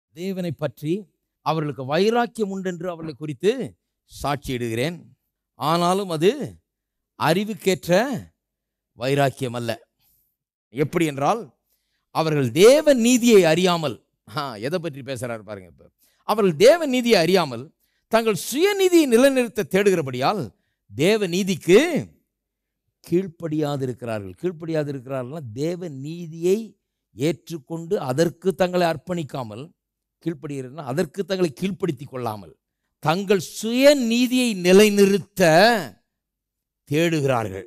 தேவனை பற்றி அவர்களுக்கு வைராக்கியம் உண்டென்று அவர்களை குறித்து சாட்சியிடுகிறேன் ஆனாலும் அது அறிவுக்கேற்ற வைராக்கியம் அல்ல எப்படி என்றால் அவர்கள் தேவ நீதியை அறியாமல் ஆ எதை பற்றி பேசுறாரு பாருங்க இப்போ அவர்கள் தேவ நீதியை அறியாமல் தங்கள் சுயநீதியை நிலைநிறுத்த தேடுகிறபடியால் தேவ நீதிக்கு கீழ்ப்படியாதிருக்கிறார்கள் கீழ்ப்படியாதிருக்கிறார்கள்னா தேவ நீதியை ஏற்றுக்கொண்டு அதற்கு தங்களை அர்ப்பணிக்காமல் கீழ்ப்படுகிறதுனா அதற்கு தங்களை கீழ்ப்படுத்தி கொள்ளாமல் தங்கள் சுய நீதியை நிலைநிறுத்த தேடுகிறார்கள்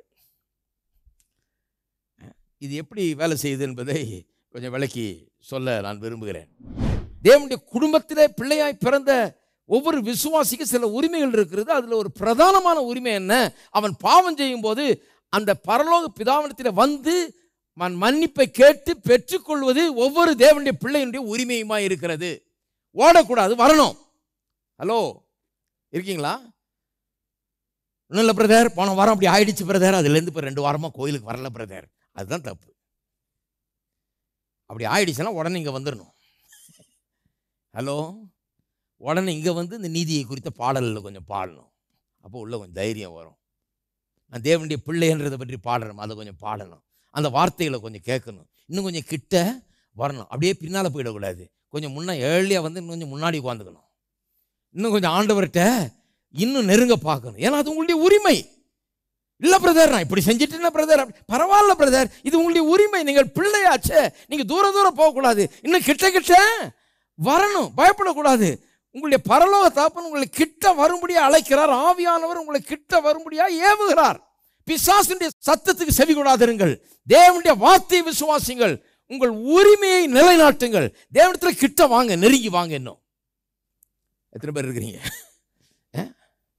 இது எப்படி வேலை செய்யுது என்பதை கொஞ்சம் விளக்கி சொல்ல நான் விரும்புகிறேன் தேவனுடைய குடும்பத்திலே பிள்ளையாய் பிறந்த ஒவ்வொரு விசுவாசிக்கும் சில உரிமைகள் இருக்கிறது அதில் ஒரு பிரதானமான உரிமை என்ன அவன் பாவம் செய்யும் போது அந்த பரலோக பிதாவனத்தில் வந்து மன் மன்னிப்பை கேட்டு பெற்றுக்கொள்வது ஒவ்வொரு தேவனுடைய பிள்ளையினுடைய உரிமையுமாய் இருக்கிறது ஓடக்கூடாது வரணும் ஹலோ இருக்கீங்களா ஒன்றும் இல்லை பிரதர் போன வாரம் அப்படி ஆயிடுச்சு பிரதர் அதுலேருந்து இப்போ ரெண்டு வாரமாக கோயிலுக்கு வரல பிரதர் அதுதான் தப்பு அப்படி ஆயிடுச்சுன்னா உடனே இங்கே வந்துடணும் ஹலோ உடனே இங்கே வந்து இந்த நீதியை குறித்த பாடலில் கொஞ்சம் பாடணும் அப்போ உள்ள கொஞ்சம் தைரியம் வரும் நான் தேவனுடைய பிள்ளைன்றதை பற்றி பாடணும் அதை கொஞ்சம் பாடணும் அந்த வார்த்தைகளை கொஞ்சம் கேட்கணும் இன்னும் கொஞ்சம் கிட்ட வரணும் அப்படியே பின்னால் போயிடக்கூடாது கொஞ்சம் முன்னே ஏர்லியாக வந்து இன்னும் கொஞ்சம் முன்னாடி உட்காந்துக்கணும் இன்னும் கொஞ்சம் ஆண்டவர்கிட்ட இன்னும் நெருங்க பார்க்கணும் ஏன்னா அது உங்களுடைய உரிமை இல்லை பிரதர் நான் இப்படி செஞ்சுட்டேன்னா பிரதர் பரவாயில்ல பிரதர் இது உங்களுடைய உரிமை நீங்கள் பிள்ளையாச்சே நீங்கள் தூர தூரம் போகக்கூடாது இன்னும் கிட்ட கிட்ட வரணும் பயப்படக்கூடாது உங்களுடைய பரலோக தாப்பன் உங்களை கிட்ட வரும்படியா அழைக்கிறார் ஆவியானவர் உங்களை கிட்ட வரும்படியா ஏவுகிறார் பிசாசினுடைய சத்தத்துக்கு செவி கொடாதிருங்கள் தேவனுடைய வார்த்தையை விசுவாசிங்கள் உங்கள் உரிமையை நிலைநாட்டுங்கள் தேவனத்தில் கிட்ட வாங்க நெருங்கி வாங்க இன்னும் எத்தனை பேர் இருக்கிறீங்க அஹ்?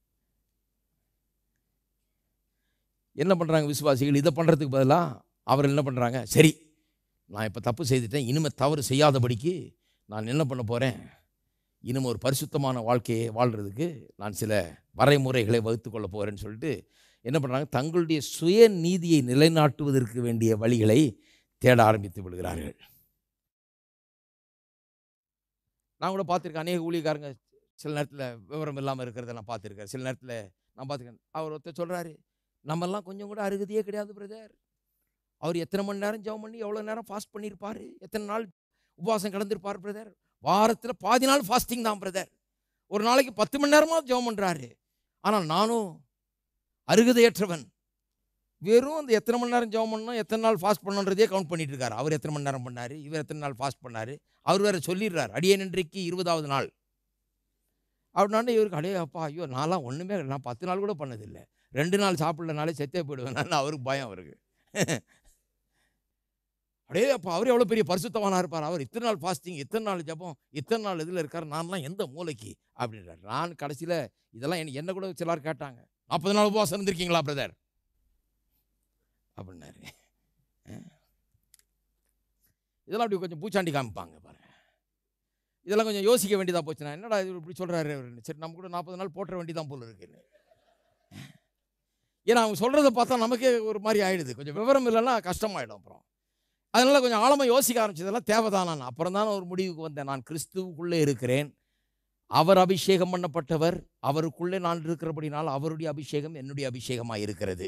என்ன பண்ணுறாங்க விசுவாசிகள் இதை பண்ணுறதுக்கு பதிலாக அவர் என்ன பண்ணுறாங்க சரி நான் இப்போ தப்பு செய்துட்டேன் இனிமேல் தவறு செய்யாதபடிக்கு நான் என்ன பண்ண போகிறேன் இனிமே ஒரு பரிசுத்தமான வாழ்க்கையை வாழ்கிறதுக்கு நான் சில வரைமுறைகளை வகுத்து கொள்ள போகிறேன்னு சொல்லிட்டு என்ன பண்ணுறாங்க தங்களுடைய சுய நீதியை நிலைநாட்டுவதற்கு வேண்டிய வழிகளை தேட ஆரம்பித்து விடுகிறார்கள் நான் கூட பார்த்துருக்கேன் அநேக ஊழியக்காரங்க சில நேரத்தில் விவரம் இல்லாமல் இருக்கிறத நான் பார்த்துருக்கேன் சில நேரத்தில் நான் பார்த்துருக்கேன் அவர் ஒருத்தர் சொல்கிறாரு நம்மெல்லாம் கொஞ்சம் கூட அருகதையே கிடையாது பிரதர் அவர் எத்தனை மணி நேரம் ஜெபம் பண்ணி எவ்வளோ நேரம் ஃபாஸ்ட் பண்ணியிருப்பார் எத்தனை நாள் உபவாசம் கடந்திருப்பார் பிரதர் வாரத்தில் பாதி நாள் ஃபாஸ்டிங் தான் பிரதர் ஒரு நாளைக்கு பத்து மணி நேரமாக ஜெபம் பண்ணுறாரு ஆனால் நானும் அருகதையற்றவன் வெறும் அந்த எத்தனை மணி நேரம் ஜெபம் பண்ணணும் எத்தனை நாள் ஃபாஸ்ட் பண்ணணுன்றதே கவுண்ட் பண்ணிட்டு இருக்காரு அவர் எத்தனை மணி நேரம் பண்ணார் இவர் எத்தனை நாள் ஃபாஸ்ட் பண்ணார் அவர் வேற சொல்லிடுறார் அடியே இன்றைக்கு இருபதாவது நாள் அப்படின்னா இவருக்கு அடே அப்பா ஐயோ நான்லாம் ஒன்றுமே நான் பத்து நாள் கூட பண்ணதில்லை ரெண்டு நாள் சாப்பிடலனாலே செத்தே போயிடுவேன் நான் அவருக்கு பயம் அவருக்கு அடே அப்பா அவர் எவ்வளோ பெரிய பரிசுத்தவானா இருப்பார் அவர் இத்தனை நாள் ஃபாஸ்டிங் இத்தனை நாள் ஜபம் இத்தனை நாள் இதில் இருக்கார் நான்லாம் எந்த மூளைக்கு அப்படின்றார் நான் கடைசியில் இதெல்லாம் என்ன என்ன கூட சிலர் கேட்டாங்க நாற்பது நாள் உபவாசம் இருந்திருக்கீங்களா பிரதர் அப்படின்னாரு அஹ். இதெல்லாம் அப்படி கொஞ்சம் பூச்சாண்டி காமிப்பாங்க பாருங்க இதெல்லாம் கொஞ்சம் யோசிக்க வேண்டியதாக போச்சுன்னா என்னடா இது இப்படி சொல்கிறாரு அவருன்னு சரி நம்ம கூட நாற்பது நாள் போட்டுற வேண்டியதான் போல இருக்குன்னு ஏன்னா அவங்க சொல்கிறத பார்த்தா நமக்கே ஒரு மாதிரி ஆயிடுது கொஞ்சம் விவரம் இல்லைன்னா கஷ்டமாயிடும் அப்புறம் அதனால கொஞ்சம் ஆழமாக யோசிக்க ஆரம்பிச்சதெல்லாம் தேவைதான் நான் அப்புறம் தான் ஒரு முடிவுக்கு வந்தேன் நான் கிறிஸ்துவுக்குள்ளே இருக்கிறேன் அவர் அபிஷேகம் பண்ணப்பட்டவர் அவருக்குள்ளே நான் இருக்கிறபடினால் அவருடைய அபிஷேகம் என்னுடைய அபிஷேகமாக இருக்கிறது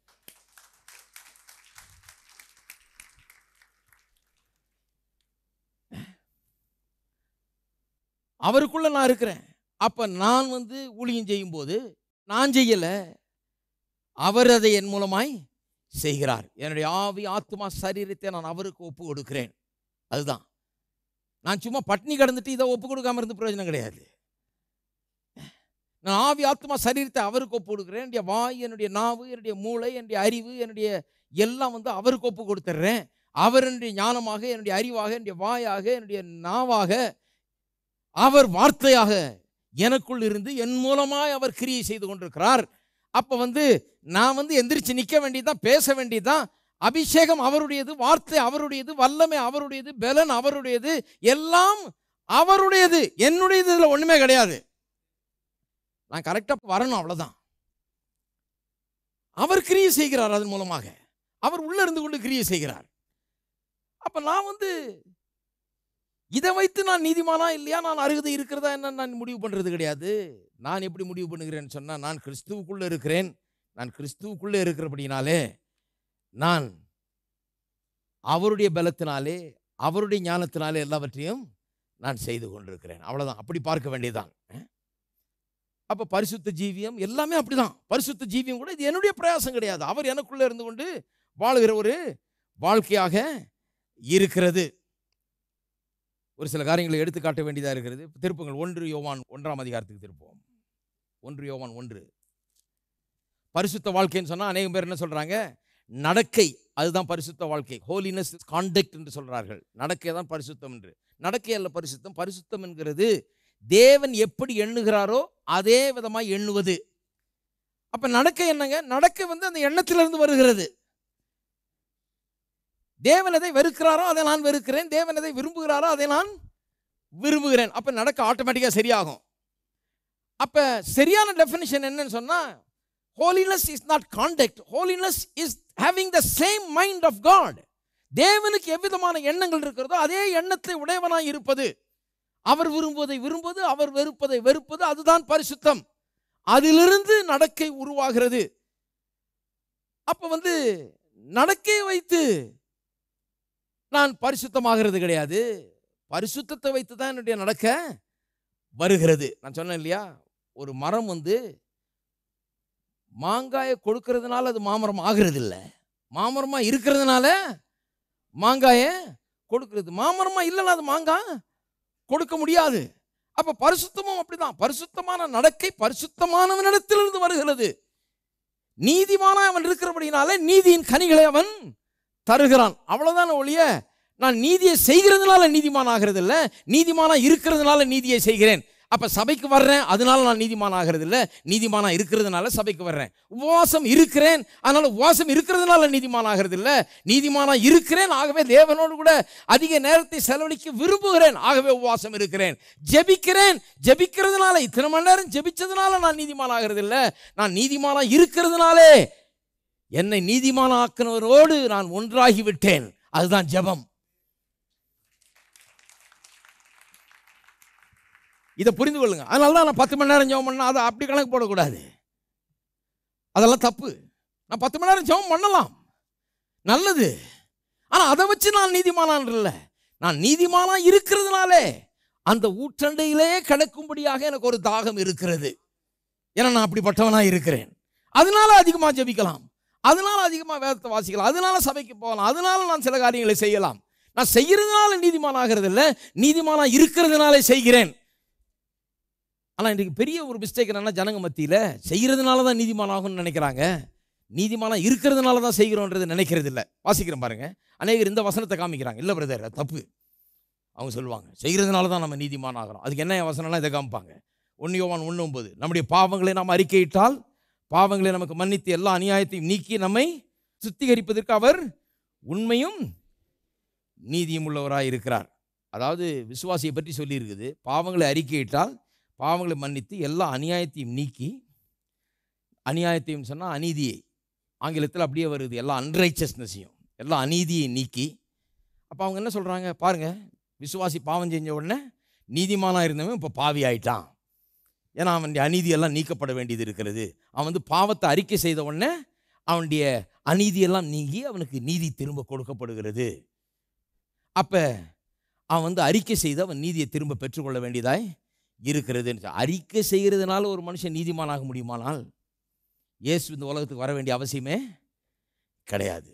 அவருக்குள்ள நான் இருக்கிறேன் அப்ப நான் வந்து ஊழியம் செய்யும்போது நான் செய்யலை அவர் அதை என் மூலமாய் செய்கிறார் என்னுடைய ஆவி ஆத்மா சரீரத்தை நான் அவருக்கு ஒப்பு கொடுக்கிறேன் அதுதான் நான் சும்மா பட்னி கடந்துட்டு இதை ஒப்பு கொடுக்காம இருந்து பிரயோஜனம் கிடையாது நான் ஆவி ஆத்மா சரீரத்தை அவருக்கு ஒப்பு கொடுக்குறேன் என்னுடைய வாய் என்னுடைய நாவு என்னுடைய மூளை என்னுடைய அறிவு என்னுடைய எல்லாம் வந்து அவருக்கு ஒப்பு கொடுத்துட்றேன் அவர் என்னுடைய ஞானமாக என்னுடைய அறிவாக என்னுடைய வாயாக என்னுடைய நாவாக அவர் வார்த்தையாக எனக்குள் இருந்து என் மூலமாய் அவர் கிரியை செய்து கொண்டிருக்கிறார் அப்போ வந்து நான் வந்து எந்திரிச்சு நிற்க வேண்டியதுதான் பேச வேண்டியதுதான் அபிஷேகம் அவருடையது வார்த்தை அவருடையது வல்லமை அவருடையது பலன் அவருடையது எல்லாம் அவருடையது என்னுடையது இதில் ஒன்றுமே கிடையாது நான் கரெக்டாக வரணும் அவ்வளோதான் அவர் கிரியை செய்கிறார் அதன் மூலமாக அவர் உள்ள இருந்து கொண்டு கிரியை செய்கிறார் அப்போ நான் வந்து இதை வைத்து நான் நீதிமானா இல்லையா நான் அருகதை இருக்கிறதா என்ன நான் முடிவு பண்ணுறது கிடையாது நான் எப்படி முடிவு பண்ணுகிறேன்னு சொன்னால் நான் கிறிஸ்துவுக்குள்ளே இருக்கிறேன் நான் கிறிஸ்துவுக்குள்ளே இருக்கிறபடினாலே நான் அவருடைய பலத்தினாலே அவருடைய ஞானத்தினாலே எல்லாவற்றையும் நான் செய்து கொண்டிருக்கிறேன் அவ்வளவுதான் அப்படி பார்க்க வேண்டியதுதான் அப்போ பரிசுத்த ஜீவியம் எல்லாமே அப்படிதான் பரிசுத்த ஜீவியம் கூட இது என்னுடைய பிரயாசம் கிடையாது அவர் எனக்குள்ளே இருந்து கொண்டு வாழுகிற ஒரு வாழ்க்கையாக இருக்கிறது ஒரு சில காரியங்களை எடுத்து காட்ட வேண்டியதாக இருக்கிறது திருப்புங்கள் ஒன்று யோவான் ஒன்றாம் அதிகாரத்துக்கு திருப்போம் ஒன்று யோவான் ஒன்று பரிசுத்த வாழ்க்கைன்னு சொன்னால் அநேகம் பேர் என்ன சொல்கிறாங்க நடக்கை அதுதான் பரிசுத்த வாழ்க்கை ஹோலினஸ் காண்டக்ட் என்று சொல்கிறார்கள் நடக்கை தான் பரிசுத்தம் என்று நடக்கை அல்ல பரிசுத்தம் பரிசுத்தம் என்கிறது தேவன் எப்படி எண்ணுகிறாரோ அதே விதமாக எண்ணுவது அப்போ நடக்கை என்னங்க நடக்கை வந்து அந்த எண்ணத்திலிருந்து வருகிறது தேவன் எதை வெறுக்கிறாரோ அதை நான் வெறுக்கிறேன் தேவன் எதை விரும்புகிறாரோ அதை நான் விரும்புகிறேன் அப்போ நடக்க ஆட்டோமேட்டிக்காக சரியாகும் அப்போ சரியான டெஃபினிஷன் என்னன்னு சொன்னால் holiness is not conduct holiness is having the same mind of God தேவனுக்கு எவ்விதமான எண்ணங்கள் இருக்கிறதோ அதே எண்ணத்தை உடையவனாய் இருப்பது அவர் விரும்புவதை விரும்புவது அவர் வெறுப்பதை வெறுப்பது அதுதான் பரிசுத்தம் அதிலிருந்து நடக்கை உருவாகிறது அப்போ வந்து நடக்கை வைத்து நான் பரிசுத்தமாகிறது கிடையாது பரிசுத்தத்தை வைத்து தான் என்னுடைய நடக்க வருகிறது நான் சொன்னேன் இல்லையா ஒரு மரம் வந்து மாங்காயை கொடுக்கறதுனால அது மாமரம் ஆகிறது இல்லை மாமரமாக இருக்கிறதுனால மாங்காயை கொடுக்கிறது மாமரமாக இல்லைன்னா அது மாங்காய் கொடுக்க முடியாது அப்போ பரிசுத்தமும் அப்படிதான் பரிசுத்தமான நடக்கை பரிசுத்தமானவனிடத்திலிருந்து வருகிறது நீதிமான அவன் இருக்கிறபடினால நீதியின் கனிகளை அவன் தருகிறான் அவ்வளவுதான் ஒழிய நான் நீதியை செய்கிறதுனால நீதிமான் ஆகிறது இல்லை நீதிமானா இருக்கிறதுனால நீதியை செய்கிறேன் அப்ப சபைக்கு வர்றேன் அதனால நான் நீதிமான் ஆகிறது இல்லை நீதிமானா இருக்கிறதுனால சபைக்கு வர்றேன் உபவாசம் இருக்கிறேன் அதனால உபவாசம் இருக்கிறதுனால நீதிமான் ஆகிறது இல்லை நீதிமானா இருக்கிறேன் ஆகவே தேவனோடு கூட அதிக நேரத்தை செலவழிக்க விரும்புகிறேன் ஆகவே உபவாசம் இருக்கிறேன் ஜெபிக்கிறேன் ஜெபிக்கிறதுனால இத்தனை மணி நேரம் ஜெபிச்சதுனால நான் நீதிமான் ஆகிறது இல்லை நான் நீதிமானா இருக்கிறதுனாலே என்னை நீதிமானாக்குனவரோடு நான் ஒன்றாகி விட்டேன் அதுதான் ஜெபம் இதை புரிந்து கொள்ளுங்க அதனால தான் நான் பத்து மணி நேரம் ஜெபம் பண்ணா அதை அப்படி கணக்கு போடக்கூடாது அதெல்லாம் தப்பு நான் பத்து மணி நேரம் ஜெபம் பண்ணலாம் நல்லது ஆனால் அதை வச்சு நான் நீதிமானான் இல்லை நான் நீதிமானா இருக்கிறதுனாலே அந்த ஊற்றண்டையிலே கிடக்கும்படியாக எனக்கு ஒரு தாகம் இருக்கிறது ஏன்னா நான் அப்படிப்பட்டவனாக இருக்கிறேன் அதனால அதிகமாக ஜெபிக்கலாம் அதனால அதிகமாக வேதத்தை வாசிக்கலாம் அதனால சபைக்கு போகலாம் அதனால நான் சில காரியங்களை செய்யலாம் நான் செய்யறதுனால நீதிமான் ஆகிறது இல்லை நீதிமானா இருக்கிறதுனாலே செய்கிறேன் ஆனால் இன்றைக்கு பெரிய ஒரு மிஸ்டேக் என்னன்னா ஜனங்க மத்தியில் செய்கிறதுனால தான் நீதிமான் ஆகும்னு நினைக்கிறாங்க நீதிமானா இருக்கிறதுனால தான் செய்கிறோன்றது நினைக்கிறது இல்லை வாசிக்கிறேன் பாருங்க அநேகர் இந்த வசனத்தை காமிக்கிறாங்க இல்லை பிரதர் அது தப்பு அவங்க சொல்லுவாங்க செய்கிறதுனால தான் நம்ம நீதிமான் ஆகிறோம் அதுக்கு என்ன வசனம்லாம் இதை காமிப்பாங்க ஒன்னியோவான் ஒன்று ஒன்பது நம்முடைய பாவங்களை நாம் அறிக்கையிட்டால் பாவங்களை நமக்கு மன்னித்து எல்லா அநியாயத்தையும் நீக்கி நம்மை சுத்திகரிப்பதற்கு அவர் உண்மையும் நீதியும் உள்ளவராக இருக்கிறார் அதாவது விசுவாசியை பற்றி சொல்லியிருக்குது பாவங்களை அறிக்கையிட்டால் பாவங்களை மன்னித்து எல்லா அநியாயத்தையும் நீக்கி அநியாயத்தையும் சொன்னால் அநீதியை ஆங்கிலத்தில் அப்படியே வருது எல்லா அன்ரைச்சஸ்னஸையும் எல்லா அநீதியை நீக்கி அப்போ அவங்க என்ன சொல்கிறாங்க பாருங்கள் விசுவாசி பாவம் செஞ்ச உடனே நீதிமானாக இருந்தவன் இப்போ பாவி ஆயிட்டான் ஏன்னா அவனுடைய அநீதியெல்லாம் நீக்கப்பட வேண்டியது இருக்கிறது அவன் வந்து பாவத்தை அறிக்கை செய்த உடனே அவனுடைய அநீதியெல்லாம் நீங்கி அவனுக்கு நீதி திரும்ப கொடுக்கப்படுகிறது அப்போ அவன் வந்து அறிக்கை செய்து அவன் நீதியை திரும்ப பெற்றுக்கொள்ள வேண்டியதாய் இருக்கிறதுன்னு அறிக்கை செய்கிறதுனால ஒரு மனுஷன் நீதிமானாக முடியுமானால் இயேசு இந்த உலகத்துக்கு வர வேண்டிய அவசியமே கிடையாது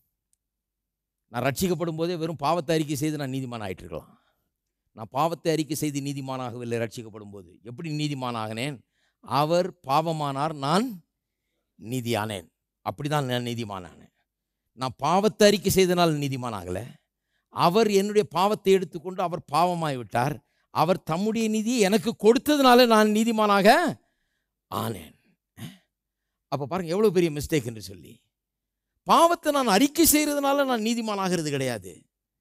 நான் ரட்சிக்கப்படும் போதே வெறும் பாவத்தை அறிக்கை செய்து நான் நீதிமான் ஆயிட்டு இருக்கலாம் நான் பாவத்தை அறிக்கை செய்து நீதிமானாகவில்லை ரட்சிக்கப்படும் போது எப்படி நீதிமானாகினேன் அவர் பாவமானார் நான் நீதியானேன் அப்படி தான் நான் நீதிமானானேன் நான் பாவத்தை அறிக்கை செய்தனால் நீதிமானாகலை அவர் என்னுடைய பாவத்தை எடுத்துக்கொண்டு அவர் பாவமாய் விட்டார் அவர் தம்முடைய நீதியை எனக்கு கொடுத்ததுனால நான் நீதிமானாக ஆனேன் அப்போ பாருங்க எவ்வளோ பெரிய மிஸ்டேக் என்று சொல்லி பாவத்தை நான் அறிக்கை செய்கிறதுனால நான் நீதிமானாகிறது கிடையாது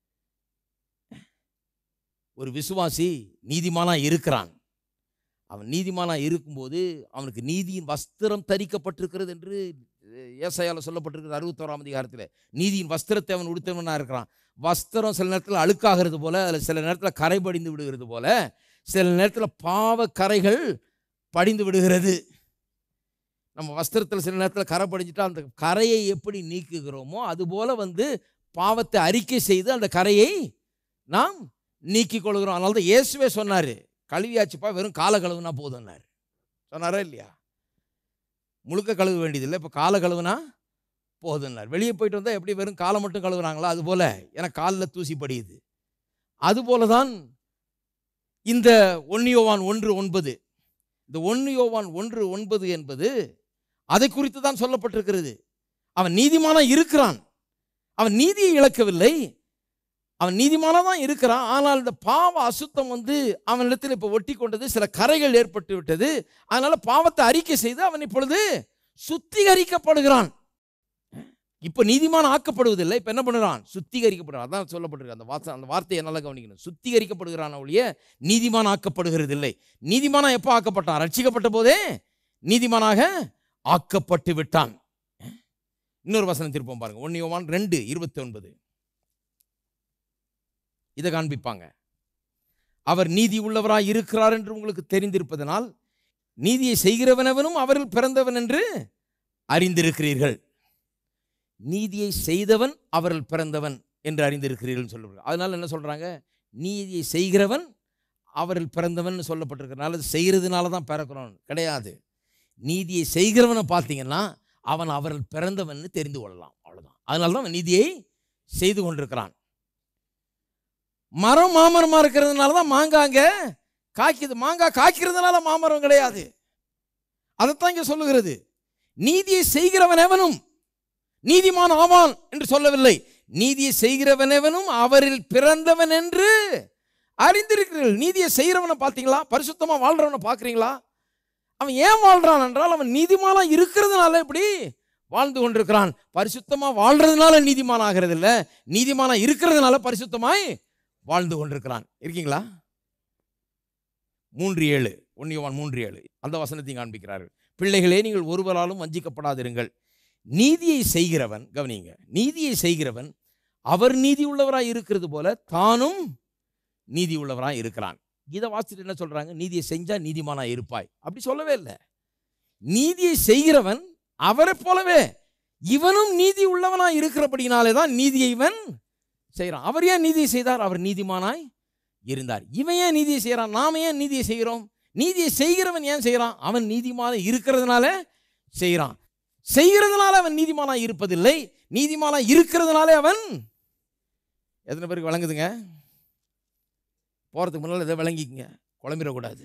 ஒரு விசுவாசி நீதிமானா இருக்கிறான் அவன் நீதிமானா இருக்கும்போது அவனுக்கு நீதியின் வஸ்திரம் தரிக்கப்பட்டிருக்கிறது என்று ஏசாயால சொல்லப்பட்டிருக்கிறது அறுபத்தோராம் அதிகாரத்தில் நீதியின் வஸ்திரத்தை அவன் உடுத்தவனா இருக்கிறான் வஸ்திரம் சில நேரத்தில் அழுக்காகிறது போல அதில் சில நேரத்தில் கரை படிந்து விடுகிறது போல சில நேரத்தில் பாவ கரைகள் படிந்து விடுகிறது நம்ம வஸ்திரத்தில் சில நேரத்தில் கரை படிஞ்சிட்டா அந்த கரையை எப்படி நீக்குகிறோமோ அதுபோல வந்து பாவத்தை அறிக்கை செய்து அந்த கரையை நாம் நீக்கிக் கொள்கிறோம் அதனால தான் இயேசுவே சொன்னார் கழுவியாச்சுப்பா வெறும் காலை கழுவுனா போதும்னார் சொன்னாரா இல்லையா முழுக்க கழுவ வேண்டியதில்லை இப்போ காலை கழுவுனா போதும்னார் வெளியே போயிட்டு வந்தால் எப்படி வெறும் காலை மட்டும் கழுவுறாங்களா அதுபோல் ஏன்னா காலில் தூசி படியுது அதுபோல தான் இந்த ஒன்னியோவான் ஒன்று ஒன்பது இந்த ஒன்னியோவான் ஒன்று ஒன்பது என்பது அதை குறித்து தான் சொல்லப்பட்டிருக்கிறது அவன் நீதிமானா இருக்கிறான் அவன் நீதியை இழக்கவில்லை அவன் நீதிமானா தான் இருக்கிறான் ஆனால் இந்த பாவ அசுத்தம் வந்து அவனிடத்தில் இப்போ ஒட்டி கொண்டது சில கரைகள் ஏற்பட்டு விட்டது அதனால பாவத்தை அறிக்கை செய்து அவன் இப்பொழுது சுத்திகரிக்கப்படுகிறான் இப்போ நீதிமான் ஆக்கப்படுவதில்லை இப்போ என்ன பண்ணுறான் சுத்திகரிக்கப்படுறான் அதான் சொல்லப்பட்டிருக்கு அந்த வாசம் அந்த வார்த்தையை நல்லா கவனிக்கணும் சுத்திகரிக்கப்படுகிறான் ஒழிய நீதிமான் ஆக்கப்படுகிறது இல்லை நீதிமானா எப்போ ஆக்கப்பட்டான் ரட்சிக்கப்பட்ட போதே நீதிமானாக ஆக்கப்பட்டு விட்டான் இன்னொரு வசனம் திருப்பம் பாருங்க ஒன்னு யோவான் ரெண்டு இருபத்தி ஒன்பது இதை காண்பிப்பாங்க அவர் நீதி உள்ளவராய் இருக்கிறார் என்று உங்களுக்கு தெரிந்திருப்பதனால் நீதியை செய்கிறவனவனும் அவரில் பிறந்தவன் என்று அறிந்திருக்கிறீர்கள் நீதியை செய்தவன் அவரில் பிறந்தவன் என்று அறிந்திருக்கிறீர்கள் சொல்லுவாங்க அதனால என்ன சொல்றாங்க நீதியை செய்கிறவன் அவரில் பிறந்தவன் சொல்லப்பட்டிருக்கிறனால அது செய்கிறதுனால தான் பிறக்கிறோம் கிடையாது நீதியை செய்கிறவனை பார்த்தீங்கன்னா அவன் அவரில் பிறந்தவன் தெரிந்து கொள்ளலாம் அவ்வளவுதான் அதனால தான் அவன் நீதியை செய்து கொண்டிருக்கிறான் மரம் மாமரமா இருக்கிறதுனால தான் மாங்காங்க காய்க்குது மாங்காய் காய்க்கிறதுனால மாமரம் கிடையாது அதைத்தான் இங்க சொல்லுகிறது நீதியை செய்கிறவன் எவனும் நீதிமான் ஆவான் என்று சொல்லவில்லை நீதியை செய்கிறவன் எவனும் அவரில் பிறந்தவன் என்று அறிந்திருக்கிறீர்கள் நீதியை செய்கிறவனை பார்த்தீங்களா பரிசுத்தமா வாழ்றவனை பார்க்குறீங்களா அவன் ஏன் வாழ்றான் என்றால் அவன் நீதிமானா இருக்கிறதுனால இப்படி வாழ்ந்து கொண்டிருக்கிறான் பரிசுத்தமா வாழ்றதுனால நீதிமான் ஆகிறது இல்ல நீதிமானா இருக்கிறதுனால பரிசுத்தமாய் வாழ்ந்து கொண்டிருக்கிறான் இருக்கீங்களா மூன்று ஏழு ஒன்னியவான் மூன்று ஏழு அந்த வசனத்தையும் காண்பிக்கிறார்கள் பிள்ளைகளே நீங்கள் ஒருவராலும் வஞ்சிக்கப்படாதிருங்கள் நீதியை செய்கிறவன் கவனிங்க நீதியை செய்கிறவன் அவர் நீதி உள்ளவராய் இருக்கிறது போல தானும் நீதி உள்ளவராய் இருக்கிறான் இதை வாசிச்சுட்டு என்ன சொல்றாங்க நீதியை செஞ்சா நீதிமானா இருப்பாய் அப்படி சொல்லவே இல்லை நீதியை செய்கிறவன் அவரை போலவே இவனும் நீதி உள்ளவனாய் இருக்கிறபடினாலே தான் நீதியை இவன் செய்கிறான் அவர் ஏன் நீதியை செய்தார் அவர் நீதிமானாய் இருந்தார் இவன் ஏன் நீதியை செய்கிறான் நாம ஏன் நீதியை செய்கிறோம் நீதியை செய்கிறவன் ஏன் செய்கிறான் அவன் நீதிமான இருக்கிறதுனால செய்கிறான் செய்கிறதுனால அவன் நீதிமானாய் இருப்பதில்லை நீதிமானாய் இருக்கிறதுனாலே அவன் எத்தனை பேருக்கு வழங்குதுங்க போகிறதுக்கு முன்னால் இதை விளங்கிக்கங்க குழம்பிடக்கூடாது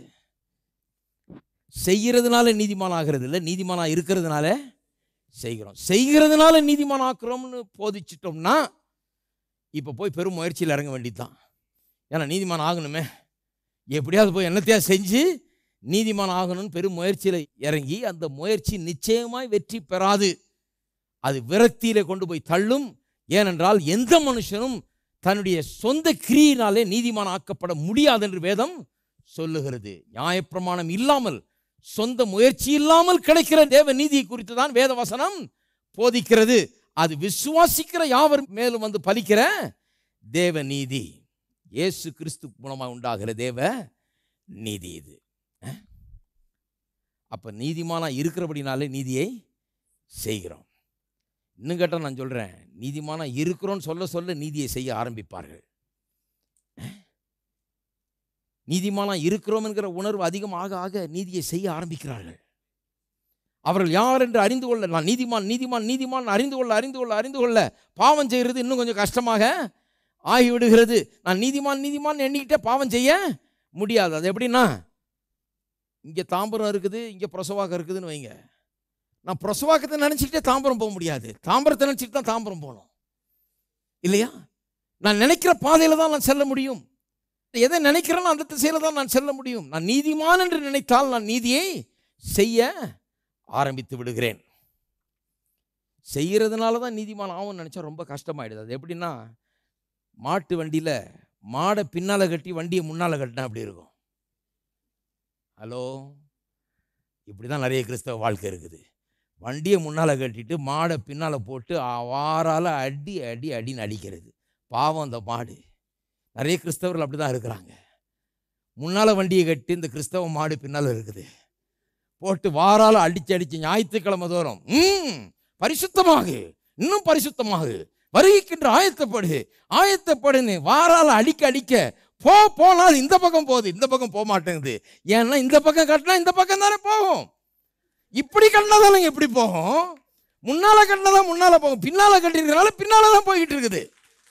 செய்கிறதுனால நீதிமான் ஆகிறது இல்லை நீதிமானா இருக்கிறதுனால செய்கிறோம் செய்கிறதுனால நீதிமான் ஆக்குறோம்னு போதிச்சிட்டோம்னா இப்போ போய் பெரும் முயற்சியில் இறங்க வேண்டியதுதான் ஏன்னா நீதிமான் ஆகணுமே எப்படியாவது போய் என்னத்தையா செஞ்சு நீதிமான் ஆகணும்னு பெரும் முயற்சியில் இறங்கி அந்த முயற்சி நிச்சயமாய் வெற்றி பெறாது அது விரக்தியில கொண்டு போய் தள்ளும் ஏனென்றால் எந்த மனுஷனும் தன்னுடைய சொந்த கிரியினாலே நீதிமான் ஆக்கப்பட முடியாது என்று வேதம் சொல்லுகிறது நியாயப்பிரமாணம் இல்லாமல் சொந்த முயற்சி இல்லாமல் கிடைக்கிற தேவ நீதியை குறித்து தான் வேத வசனம் போதிக்கிறது அது விசுவாசிக்கிற யாவர் மேலும் வந்து பலிக்கிற தேவ நீதி இயேசு கிறிஸ்து மூலமாக உண்டாகிற தேவ நீதி இது அஹ்? அப்ப நீதிமானா இருக்கிறபடினாலே நீதியை செய்கிறோம் இன்னும் கேட்டால் நான் சொல்றேன் நீதிமானா இருக்கிறோன்னு சொல்ல சொல்ல நீதியை செய்ய ஆரம்பிப்பார்கள் அஹ்? நீதிமானா இருக்கிறோம் என்கிற உணர்வு அதிகமாக ஆக நீதியை செய்ய ஆரம்பிக்கிறார்கள் அவர்கள் யார் என்று அறிந்து கொள்ள நான் நீதிமான் நீதிமான் நீதிமான் அறிந்து கொள்ள அறிந்து கொள்ள அறிந்து கொள்ள பாவம் செய்கிறது இன்னும் கொஞ்சம் கஷ்டமாக ஆகிவிடுகிறது நான் நீதிமான் நீதிமான் எண்ணிக்கிட்டே பாவம் செய்ய முடியாது அது எப்படின்னா இங்கே தாம்பரம் இருக்குது இங்கே பிரசவாக்கம் இருக்குதுன்னு வைங்க நான் பிரசவாக்கத்தை நினச்சிக்கிட்டே தாம்பரம் போக முடியாது தாம்பரத்தை நினச்சிட்டு தான் தாம்பரம் போகணும் இல்லையா நான் நினைக்கிற பாதையில் தான் நான் செல்ல முடியும் எதை நினைக்கிறேனோ அந்த திசையில் தான் நான் செல்ல முடியும் நான் நீதிமான் என்று நினைத்தால் நான் நீதியை செய்ய ஆரம்பித்து விடுகிறேன் செய்கிறதுனால தான் நீதிமான் ஆகும்னு நினச்சா ரொம்ப கஷ்டமாயிடுது அது எப்படின்னா மாட்டு வண்டியில் மாடை பின்னால் கட்டி வண்டியை முன்னால் கட்டினா அப்படி இருக்கும் ஹலோ இப்படி தான் நிறைய கிறிஸ்தவ வாழ்க்கை இருக்குது வண்டியை முன்னால் கட்டிட்டு மாடை பின்னால் போட்டு வாரால் அடி அடி அடின்னு அடிக்கிறது பாவம் அந்த மாடு நிறைய கிறிஸ்தவர்கள் அப்படி தான் இருக்கிறாங்க முன்னால் வண்டியை கட்டி இந்த கிறிஸ்தவ மாடு பின்னால் இருக்குது போட்டு வாரால அடிச்சு அடிச்சு ஞாயிற்றுக்கிழமை தோறும் ம் பரிசுத்தமாகு இன்னும் பரிசுத்தமாகு வருகின்ற ஆயத்தப்படு ஆயத்தப்படுன்னு வாரால அடிக்க அடிக்க போ போனால் இந்த பக்கம் போகுது இந்த பக்கம் போக மாட்டேங்குது ஏன்னா இந்த பக்கம் கட்டினா இந்த பக்கம் தானே போகும் இப்படி கட்டினா தானே எப்படி போகும் முன்னால கட்டினா தான் முன்னால போகும் பின்னால கட்டிருக்கிறனால பின்னால தான் போய்கிட்டு இருக்குது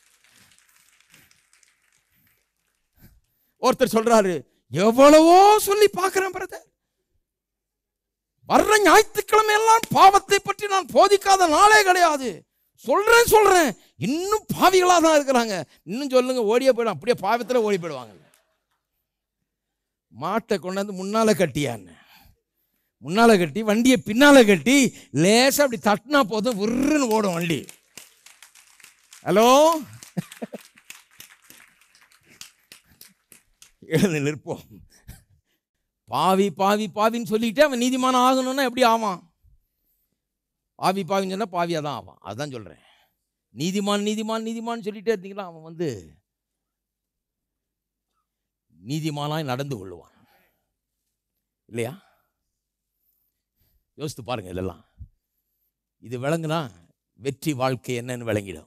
ஒருத்தர் சொல்றாரு எவ்வளவோ சொல்லி பார்க்கிறேன் பிரதர் வர்ற ஞாயிற்றுக்கிழமை எல்லாம் பாவத்தை பற்றி நான் போதிக்காத நாளே கிடையாது சொல்றேன் சொல்றேன் இன்னும் பாவிகளா தான் இருக்கிறாங்க இன்னும் சொல்லுங்க ஓடியே போயிடும் அப்படியே பாவத்தில் ஓடி போயிடுவாங்க மாட்டை கொண்டாந்து முன்னால கட்டியான்னு முன்னால கட்டி வண்டியை பின்னால கட்டி லேசா அப்படி தட்டினா போதும் விருன்னு ஓடும் வண்டி ஹலோ எழுந்து நிற்போம் பாவி பாவி பாவின்னு சொல்லிக்கிட்டே அவன் நீதிமானம் ஆகணும்னா எப்படி ஆவான் பாவி பாவின்னு சொன்னா பாவியாக தான் ஆவான் அதுதான் சொல்கிறேன் நீதிமான் நீதிமான் நீதிமான் சொல்லிட்டே இருந்தீங்களா அவன் வந்து நீதிமானாய் நடந்து கொள்ளுவான் இல்லையா யோசித்து பாருங்க இதெல்லாம் இது விளங்குனா வெற்றி வாழ்க்கை என்னன்னு விளங்கிடும்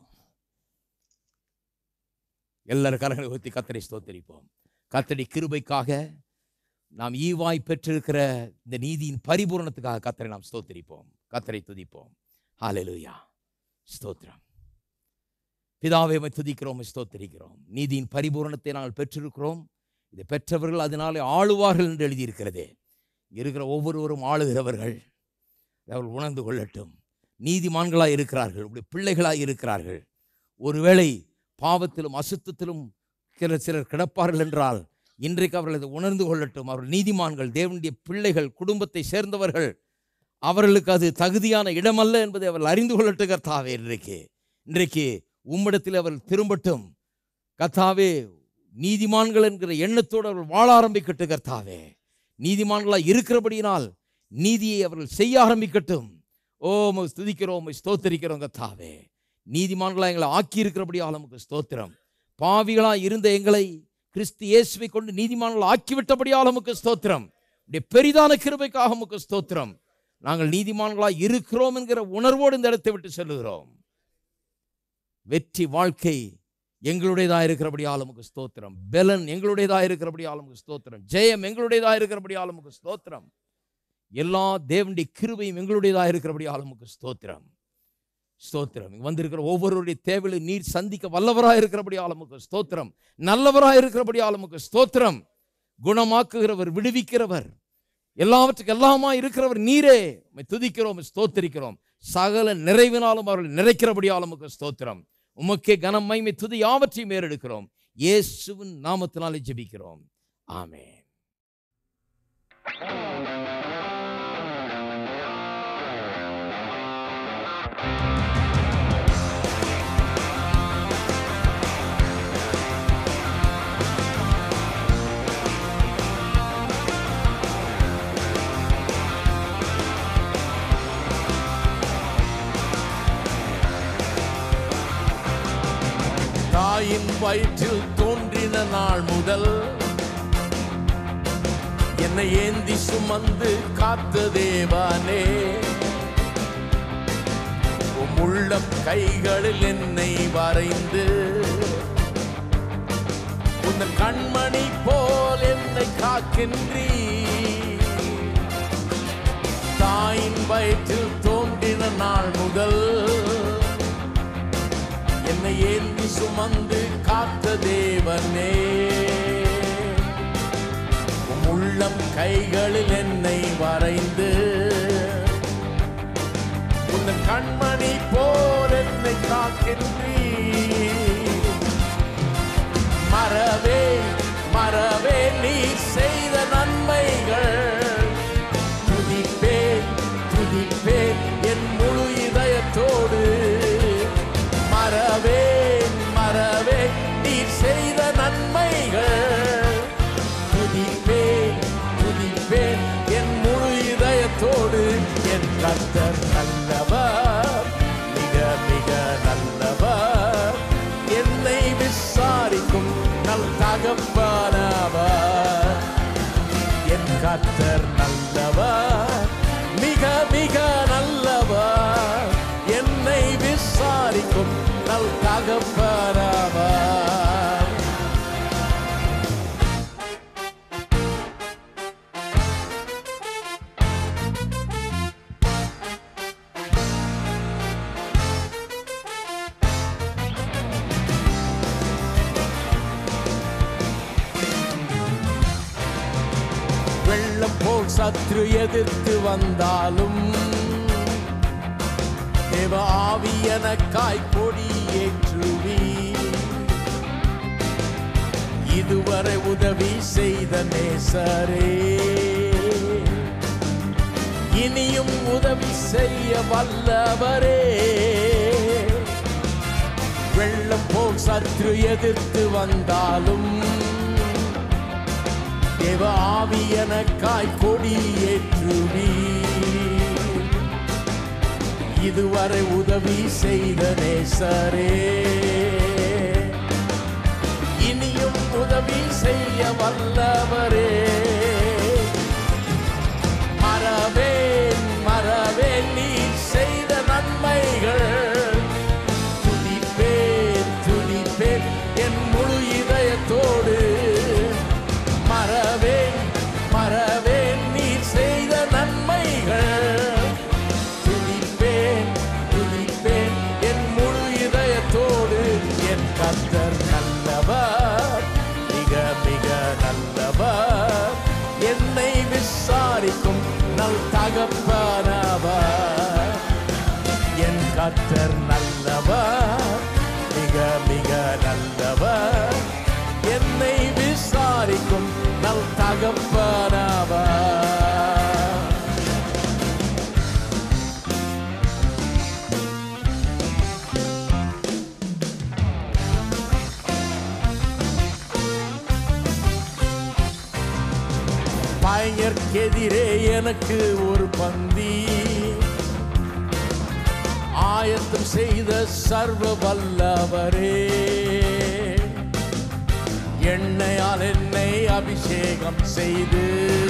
எல்லாரும் கரங்களை ஊற்றி கத்தரை ஸ்தோத்தரிப்போம் கத்தடி கிருபைக்காக நாம் ஈவாய் பெற்றிருக்கிற இந்த நீதியின் பரிபூரணத்துக்காக கத்தரை நாம் ஸ்தோத்தரிப்போம் கத்தரை துதிப்போம் ஹalleluya ஸ்தோத்திரம் பிதாவை உம்மை துதிக்கிறோம் உம்மை ஸ்தோத்தரிக்கிறோம் நீதியின் பரிபூரணத்தை நாங்கள் பெற்றிருக்கிறோம் இதை பெற்றவர்கள் அதனாலே ஆளுவார்கள் என்று எழுதியிருக்கிறதே இருக்கிற ஒவ்வொருவரும் ஆளுகிறவர்கள் அவர்கள் உணர்ந்து கொள்ளட்டும் நீதிமான்களாய் இருக்கிறார்கள் உடைய பிள்ளைகளாய் இருக்கிறார்கள் ஒருவேளை பாவத்திலும் அசுத்தத்திலும் சில சிலர் கிடப்பார்கள் என்றால் இன்றைக்கு அவர்கள் அதை உணர்ந்து கொள்ளட்டும் அவர்கள் நீதிமான்கள் தேவனுடைய பிள்ளைகள் குடும்பத்தை சேர்ந்தவர்கள் அவர்களுக்கு அது தகுதியான இடமல்ல என்பதை அவர்கள் அறிந்து கொள்ளட்டும் கர்த்தாவே இன்றைக்கு இன்றைக்கு உம்மிடத்தில் அவர்கள் திரும்பட்டும் கர்த்தாவே நீதிமான்கள் என்கிற எண்ணத்தோடு அவர்கள் வாழ ஆரம்பிக்கட்டும் கர்த்தாவே நீதிமான்களாக இருக்கிறபடியினால் நீதியை அவர்கள் செய்ய ஆரம்பிக்கட்டும் ஓ உம்மை ஸ்துதிக்கிறோம் உம்மை ஸ்தோத்தரிக்கிறோம் கர்த்தாவே நீதிமான்களாக எங்களை ஆக்கி இருக்கிறபடியால் நமக்கு ஸ்தோத்திரம் பாவிகளாக இருந்த எங்களை கிறிஸ்து இயேசுவை கொண்டு நீதிமான்கள் ஆக்கிவிட்டபடியால் நமக்கு ஸ்தோத்திரம் உடைய பெரிதான கிருபைக்காக நமக்கு ஸ்தோத்திரம் நாங்கள் நீதிமான்களாக இருக்கிறோம் என்கிற உணர்வோடு இந்த இடத்தை விட்டு செல்லுகிறோம் வெற்றி வாழ்க்கை எங்களுடையதாக இருக்கிறபடியால் நமக்கு ஸ்தோத்திரம் பெலன் எங்களுடையதாக இருக்கிறபடியால் நமக்கு ஸ்தோத்திரம் ஜெயம் எங்களுடையதாக இருக்கிறபடியால் நமக்கு ஸ்தோத்திரம் எல்லா தேவனுடைய கிருபையும் எங்களுடையதாக இருக்கிறபடியால் நமக்கு ஸ்தோத்திரம் ஸ்தோத்திரம் இங்க வந்திருக்கிற ஒவ்வொருவருடைய தேவையை நீர் சந்திக்க வல்லவராக இருக்கிறபடியால் நமக்கு ஸ்தோத்திரம் நல்லவராக இருக்கிறபடியால் நமக்கு ஸ்தோத்திரம் குணமாக்குகிறவர் விடுவிக்கிறவர் எல்லாவற்றுக்கும் எல்லாமா இருக்கிறவர் நீரே உம்மை துதிக்கிறோம் உம்மை ஸ்தோத்திரிக்கிறோம் சகல நிறைவினாலும் அவர்கள் நிறைக்கிறபடியால் நமக்கு ஸ்தோத்திரம் உமக்கே கனம் மைமை துதி யாவற்றையும் ஏறெடுக்கிறோம் இயேசுவின் நாமத்தினாலே ஜெபிக்கிறோம் ஆமென் தாயின் வயிற்றில் தோன்றின நாள் முதல் என்னை ஏந்தி சுமந்து காத்த தேவானே உம் உள்ளம் கைகளில் என்னை வரைந்து உந்தன் கண்மணி போல் என்னை காக்கின்றீ தாயின் வயிற்றில் தோன்றின நாள் முதல் என்னை ஏந்தி சுமந்து காத்த தேவனே உம் உள்ளம் கைகளில் என்னை வரைந்து உன் கண்மணி போல் என்னை காக்கின்றீ மறவே மறவே நீ செய்த நன்மைகள் துதிப்பேன் துதிப்பேன் என் முழு இதயத்தோடு மறவேன் மறவேன் நீ செய்த நன்மைகள் துதிப்பேன் துதிப்பேன் என் முழு இதயத்தோடு என் கர்த்தர் நல்லவர் மிக மிக நல்லவர் என்னை என் கர்த்தர் நல்லவர் மிக மிக நல்லவர் என்னை விசாரிக்கும் நல் தகப்பரவர் வெள்ளம் போல் சத்ரு எதிர்த்து வந்தாலும் தேவ ஆவி எனக்காய் கொடி ஏற்றுவி இதுவரை உதவி செய்த நேசரே இனியும் உதவி செய்ய வல்லவரே வெள்ளம் போல் சத்ரு எதிர்த்து வந்தாலும் தேவ ஆவி எனக்காய் கொடி ஏற்றுவி இதுவரை உதவி செய்த நேசரே இனியும் உதவி செய்ய வல்லவரே மறவேன் மறவேன் நீ செய்த நன்மைகள் துதிப்பேன் துதிப்பேன் என் முழு இதயத்தோடு மறவேன் மறவேன் நீ செய்த நன்மைகள் துதிப்பேன் துதிப்பேன் என் முழு இதயத்தோடு என் கர்த்தர் நல்லவர் மிக மிக நல்லவர் என்னை விசாரிக்கும் நல் தகப்பனவர் என் கர்த்தர் நல்லவர் மிக மிக நல்லவர் என்னை விசாரிக்கும் நல் தகப்பனவர் பயங்கற்கெதிரே எனக்கு ஒரு பந்தி ஆயத்தம் செய்த சர்வ வல்லவரே எண்ணெயால் என்னை அபிஷேகம் செய்து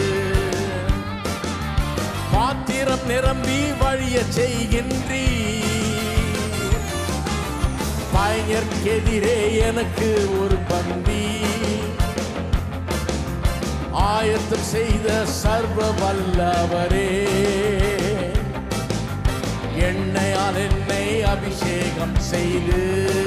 பாத்திரம் நிரம்பி வழிய செய்கின்றீ பயங்கற்கெதிரே எனக்கு ஒரு பந்தி ஆயத்தம் செய்த சர்வ வல்லவரே எண்ணெயால் என்னை அபிஷேகம் செய்து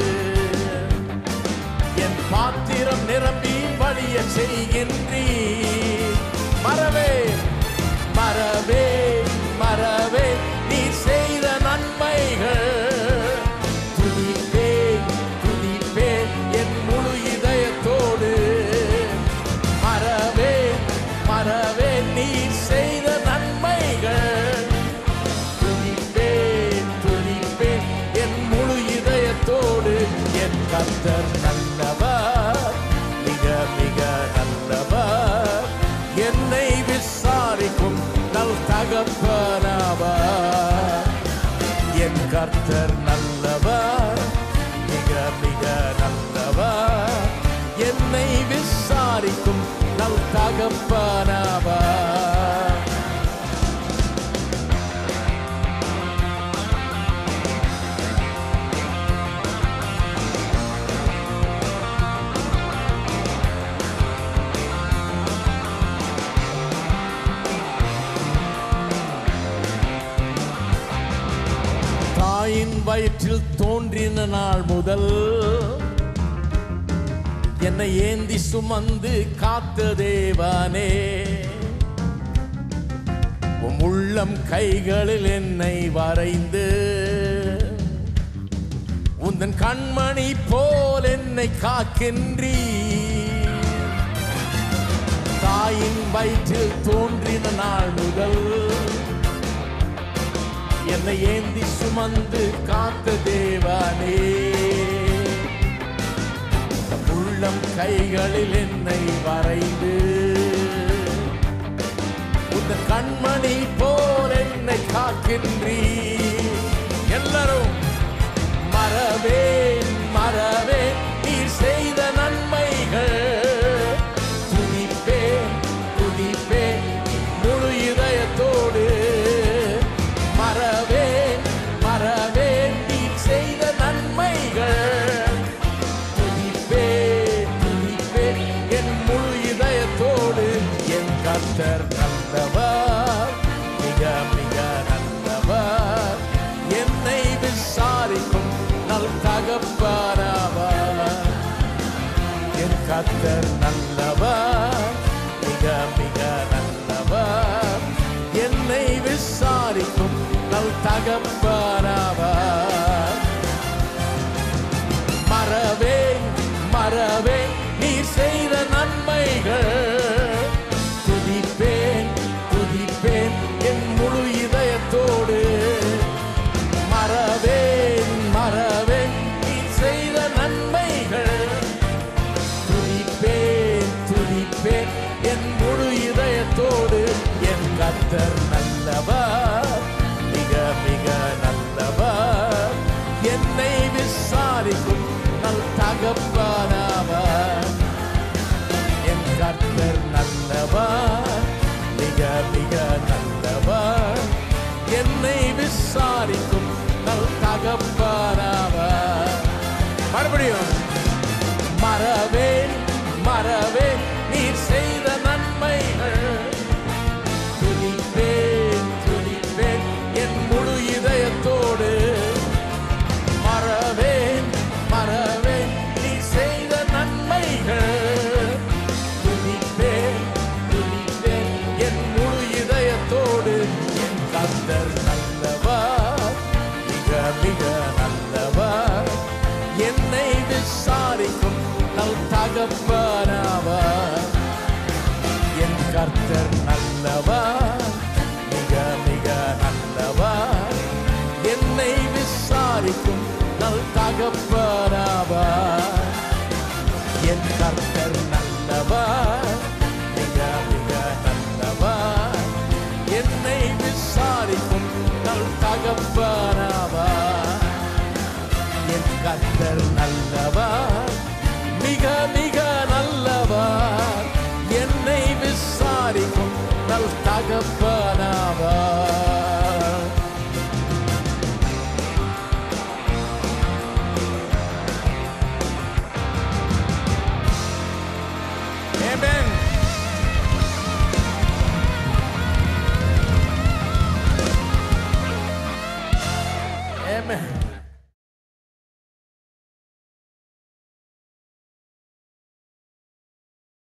என் பாத்திரம் நிரம்பி வழிய செய்கின்றீ மறவே மறவே மறவே நீ செய்த நன்மைகள் துதிப்பேன் துதிப்பேன் என் முழு இதயத்தோடு மறவே மறவே நீ செய்த நன்மைகள் துதிப்பேன் துதிப்பேன் என் முழு இதயத்தோடு என் கர்த்தர் நல்லவர் மிக மிக நல்லவர் என்னை விசாரிக்கும் நல் தகப்பனவர் என் கர்த்தர் நல்லவர் மிக மிக நல்லவர் என்னை விசாரிக்கும் நல் தகப்பனவர் தாயின் வயிற்றில் தோன்றின நாள் முதல் என்னை ஏந்தி சுமந்து காத்த தேவனே உம் உள்ளம் கைகளில் என்னை வரைந்து உந்தன் கண்மணி போல் என்னை காக்கின்றீ தாயின் வயிற்றில் தோன்றின நாள் முதல் என்னை ஏந்தி சுமந்து காத்த தேவனே உள்ளம் கைகளில் என்னை வரைந்து உந்த கண்மணி போல் என்னை காக்கின்றீ எல்லாரும் மறவேன் மறவேன் நீர் செய்த நன்மைகள் துதிப்பேன் துதிப்பேன் கத்தர் நல்லவர் மிக மிக நல்லவர் என்னை விசாரிக்கும் நல் தகப்பனவர் என் கத்தர் நல்லவர் மிக மிக நல்லவர் என்னை விசாரிக்கும் நல் தகப்பனவர் மறவே மறவே நீ செய்த நன்மைகள் துதிப்பேன் துதிப்பேன் என் முழு இதயத்தோடு மறவேன் மறவேன் நீ செய்த நன்மைகள் துதிப்பேன் துதிப்பேன் என் முழு இதயத்தோடு என் கத்தர் நல்லவர் மிக மிக நல்லவர் என்னை விசாரிக்கும் நல் தகப்பனவர் என் கர்த்தர் நல்லவர் மிக மிக நல்லவர் என்னை விசாரிக்கும் நல் தகப்பனவர் மறுபடியும் மறவே மறவே நீர் செய்த நன்மைகள் துதிப்பேன் துதிப்பேன் என் முழு இதயத்தோடு மறவேன் மறவேன் நீ செய்த நன்மைகள் துதிப்பேன் துதிப்பேன் என் முழு இதயத்தோடு என் கந்தர் நல்லவர் மிக மிக நல்லவர் என்னை விசாரிக்கும் நல் தகப்பனவர் என் கர்த்தர் நல்லவர் மிக மிக நல்லவர் என்னை விசாரிக்கும் நல் தகப்பனவர் என் கர்த்தர் நல்லவர் மிக மிக நல்லவர் என்னை விசாரிக்கும் நல் தகப்பனவர் என் கர்த்தர் நல்லவர் மிக மிக நல்லவர் என்னை விசாரிக்கும் நல் தகப்பனவர் Amen. Amen.